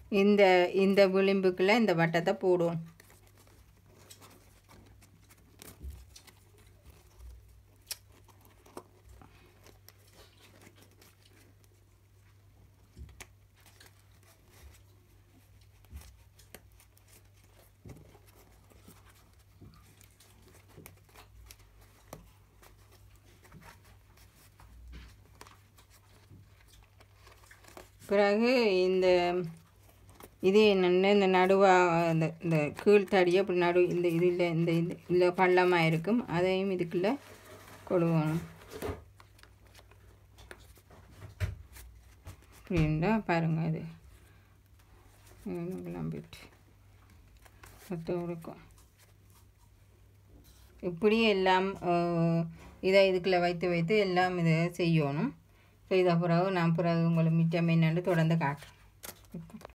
இந்த இந்த விளிம்புக்குள்ள இந்த வட்டத்தை போடுவோம் பிறகு இந்த இது என்னென்ன இந்த நடுவா இந்த இந்த கீழ்த்தடியை அப்படி நடு இந்த இதில் இந்த இது இதில் பள்ளமாக இருக்கும் அதையும் இதுக்குள்ளே கொடுக்கணும் அப்படின்னா பாருங்க இது கிளம்பிட்டு மொத்தம் இருக்கும் இப்படி எல்லாம் அஹ், இதை இதுக்குள்ளே வைத்து வைத்து எல்லாம் இதை செய்யணும் செய்த பிறகு நான் பிறகு உங்களை மிச்சம் என்னன்னு தொடர்ந்து காட்டுறேன்